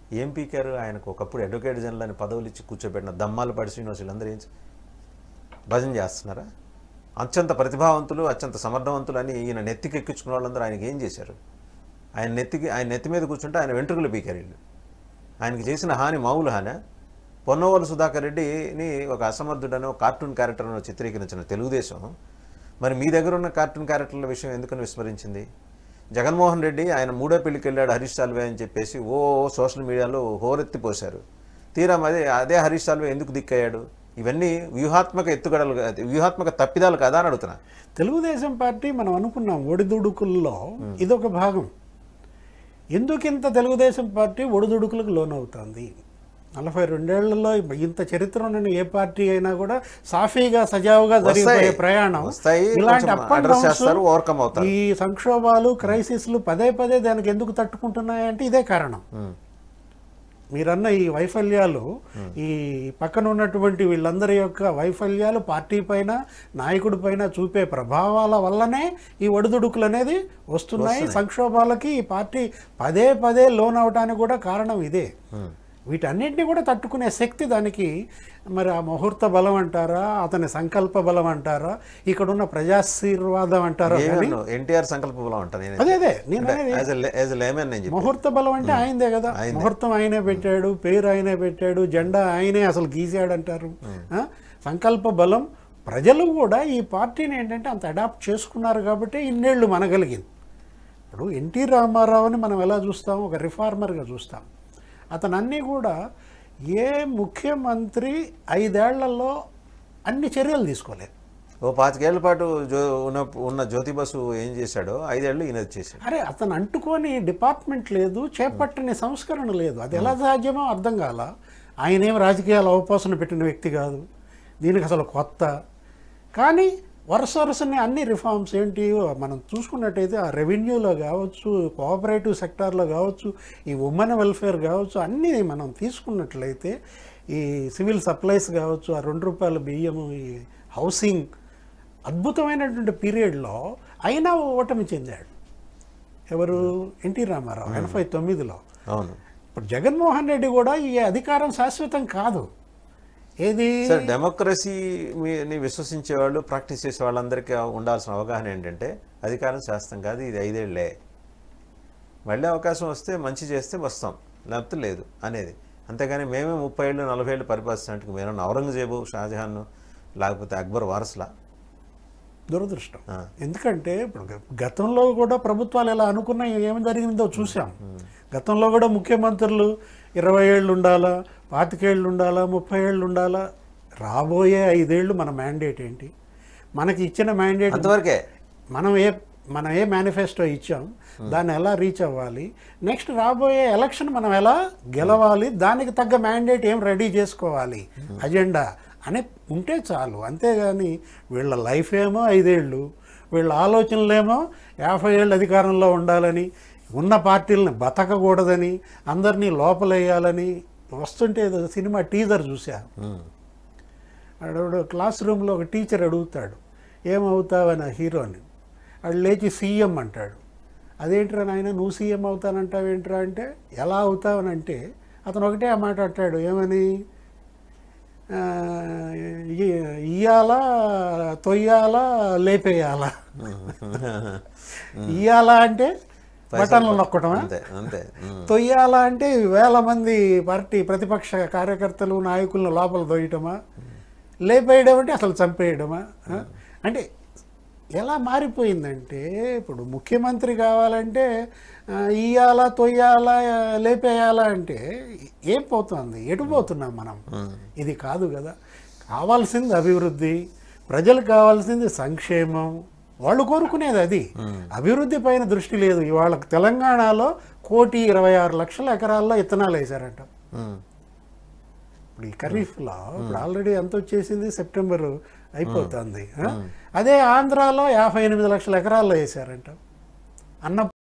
ఏం పీకారు ఆయనకు ఒకప్పుడు అడ్వకేట్ జనరల్ అని పదవులు ఇచ్చి కూర్చోబెట్టిన దమ్మాలు పడి శ్రీనివాస్ వీళ్ళందరూ ఏం చే- భజన చేస్తున్నారా అత్యంత ప్రతిభావంతులు అత్యంత సమర్థవంతులు అని ఈయన నెత్తికి ఎక్కించుకున్న వాళ్ళందరూ ఆయనకి ఏం చేశారు ఆయన నెత్తికి ఆయన నెత్తి మీద కూర్చుంటే ఆయన వెంట్రుకలు పీకారు వీళ్ళు ఆయనకి చేసిన హాని మామూలు హాని పొన్నవోలు సుధాకర్ రెడ్డిని ఒక అసమర్థుడని ఒక కార్టూన్ క్యారెక్టర్ను చిత్రీకరించిన తెలుగుదేశం మరి మీ దగ్గర ఉన్న కార్టూన్ క్యారెక్టర్ల విషయం ఎందుకని విస్మరించింది జగన్మోహన్ రెడ్డి ఆయన మూడో పెళ్లికి వెళ్ళాడు హరీష్ సాల్వే అని చెప్పేసి ఓ సోషల్ మీడియాలో హోరెత్తిపోశారు తీరా అదే అదే హరీష్ సాల్వే ఎందుకు దిక్కయ్యాడు ఇవన్నీ వ్యూహాత్మక ఎత్తుగడలు కా- వ్యూహాత్మక తప్పిదాలు కదా అని అడుగుతున్నా తెలుగుదేశం పార్టీ మనం అనుకున్నాం ఒడిదుడుకుల్లో ఇదొక భాగం ఎందుకింత తెలుగుదేశం పార్టీ ఒడిదుడుకులకు లోనవుతుంది నలభై రెండేళ్లలో ఇంత చరిత్ర ఉన్న ఏ పార్టీ అయినా కూడా సాఫీగా సజావుగా జరిగిపోయే వస్తాయి. ప్రయాణం వస్తాయి, ఇలాంటి కొంచెం up and address downs, చేస్తారు, overcome అవుతారు. ఈ సంక్షోభాలు క్రైసిస్లు పదే పదే దానికి ఎందుకు తట్టుకుంటున్నాయంటే ఇదే కారణం ఉమ్. మీరన్న ఈ వైఫల్యాలు ఈ పక్కన ఉన్నటువంటి వీళ్ళందరి యొక్క వైఫల్యాలు పార్టీ పైన నాయకుడి పైన చూపే ప్రభావాల వల్లనే ఈ ఒడిదుడుకులు అనేది వస్తున్నాయి సంక్షోభాలకి ఈ పార్టీ పదే పదే లోన్ అవటానికి కూడా కారణం ఇదే ఉమ్. వీటన్నిటిని కూడా తట్టుకునే శక్తి దానికి మరి ఆ ముహూర్త బలం అంటారా అతని సంకల్ప బలం అంటారా ఇక్కడున్న ప్రజాశీర్వాదం అంటారా కానీ ఏమన్నా ఎన్టీఆర్ సంకల్ప బలం అంటాను నేను అదే అదే నేను అనేది యాజ్ ఎ లేమన్ నేను చెప్పి ముహూర్త బలం అంటే ఆయనదే కదా ముహూర్తం ఆయనే పెట్టాడు పేరు ఆయనే పెట్టాడు జెండా ఆయనే అసలు గీసాడు అంటారు ఆ? సంకల్ప బలం ప్రజలు కూడా ఈ పార్టీని ఏంటంటే అంత అడాప్ట్ చేసుకున్నారు కాబట్టి ఇన్నేళ్ళు మనగలిగింది ఇప్పుడు ఎన్టీ రామారావుని మనం ఎలా చూస్తాం ఒక రిఫార్మర్గా చూస్తాం అతను అన్నీ కూడా ఏ ముఖ్యమంత్రి ఐదేళ్లలో అన్ని చర్యలు తీసుకోలేదు ఓ పాతికేళ్ల పాటు జో ఉన్న ఉన్న జ్యోతి బసు ఏం చేశాడో ఐదేళ్ళు ఈయన చేశాడు అరే అతను అంటుకొని డిపార్ట్మెంట్ లేదు చేపట్టని సంస్కరణ లేదు అది ఎలా సాధ్యమో అర్థం కాల ఆయనేం రాజకీయాల అవపోసన పెట్టిన వ్యక్తి కాదు దీనికి అసలు కొత్త కానీ వరుస వరుసనే అన్ని రిఫార్మ్స్ ఏంటి మనం చూసుకున్నట్టయితే ఆ రెవెన్యూలో కావచ్చు కోఆపరేటివ్ సెక్టార్లో కావచ్చు ఈ ఉమెన్ వెల్ఫేర్ కావచ్చు అన్నీ మనం తీసుకున్నట్లయితే ఈ సివిల్ సప్లైస్ కావచ్చు ఆ రెండు రూపాయల బియ్యము ఈ హౌసింగ్ అద్భుతమైనటువంటి పీరియడ్లో అయినా ఓటమి చెందాడు ఎవరు ఎన్టీ రామారావు ఎనభై తొమ్మిదిలో అవును ఇప్పుడు జగన్మోహన్ రెడ్డి కూడా ఈ అధికారం శాశ్వతం కాదు ఏది సార్ డెమోక్రసీని విశ్వసించే వాళ్ళు ప్రాక్టీస్ చేసే వాళ్ళందరికీ ఉండాల్సిన అవగాహన ఏంటంటే అధికారం శాస్త్రం కాదు ఇది ఐదేళ్లే మళ్ళీ అవకాశం వస్తే మంచి చేస్తే వస్తాం లేకపోతే లేదు అనేది అంతేగాని మేమే ముప్పై ఏళ్ళు నలభై ఏళ్ళు పరిపాలిస్తున్నట్టు మేము ఔరంగజేబు షాజహాన్ లేకపోతే అక్బర్ వారసులా దురదృష్టం ఆ. ఎందుకంటే ఇప్పుడు గ- గతంలో కూడా ప్రభుత్వాలు ఎలా అనుకున్నా ఏమి జరిగిందో చూసాం గతంలో కూడా ముఖ్యమంత్రులు ఇరవై ఏళ్ళు ఉండాలా పాతికేళ్ళు ఉండాలా ముప్పై ఏళ్ళు ఉండాలా రాబోయే ఐదేళ్ళు మన మ్యాండేట్ ఏంటి మనకి ఇచ్చిన మ్యాండేట్ అంతవరకే మనం ఏ మనం ఏ మేనిఫెస్టో ఇచ్చాం దాన్ని ఎలా రీచ్ అవ్వాలి నెక్స్ట్ రాబోయే ఎలక్షన్ మనం ఎలా గెలవాలి దానికి తగ్గ మ్యాండేట్ ఏం రెడీ చేసుకోవాలి అజెండా అని ఉంటే చాలు అంతేగాని వీళ్ళ లైఫ్ ఏమో ఐదేళ్ళు వీళ్ళ ఆలోచనలేమో యాభై ఏళ్ళు అధికారంలో ఉండాలని ఉన్న పార్టీలను బతకకూడదని అందరినీ లోపలేయాలని వస్తుంటే ఏదో సినిమా టీజర్ చూసా ఉమ్. ఆడవాడు క్లాస్ రూమ్లో ఒక టీచర్ అడుగుతాడు ఏమవుతావని ఆ హీరోని వాడు లేచి సీఎం అంటాడు అదేంట్రా నాయన నువ్వు సీఎం అవుతానంటావేంట్రా అంటే ఎలా అవుతావని అంటే అతను ఒకటే ఆ మాట అంటాడు ఏమని ఆ, ఇ- ఇయ్యాలా తొయ్యాలా లేపేయాలా ఇయ్యాలా అంటే బటన్లు నొక్కటమా అంతే అంతే ఉమ్. తొయ్యాలా అంటే వేల మంది పార్టీ ప్రతిపక్ష కార్యకర్తలు నాయకులను లోపల తొయ్యటమా లేపేయడం అంటే అసలు చంపేయడమా ఆ? అంటే ఎలా మారిపోయిందంటే ఇప్పుడు ముఖ్యమంత్రి కావాలంటే ఆ, ఇయ్యాలా తొయ్యాలా లేపేయాలా అంటే ఏం పోతుంది ఎటు పోతున్నాం మనం ఇది కాదు కదా కావాల్సింది అభివృద్ధి ప్రజలకు కావాల్సింది సంక్షేమం వాళ్ళు కోరుకునేది అది అభివృద్ధి పైన దృష్టి లేదు ఇవాళ తెలంగాణలో కోటి ఇరవై ఆరు లక్షల ఎకరాల్లో ఇత్తనాలు వేశారంట ఉమ్. ఇప్పుడు ఈ ఖరీఫ్లో ఇప్పుడు ఆల్రెడీ ఎంత వచ్చేసింది సెప్టెంబర్ అయిపోతుంది ఆ? అదే ఆంధ్రాలో యాభై ఎనిమిది లక్షల ఎకరాల్లో వేశారంట అన్న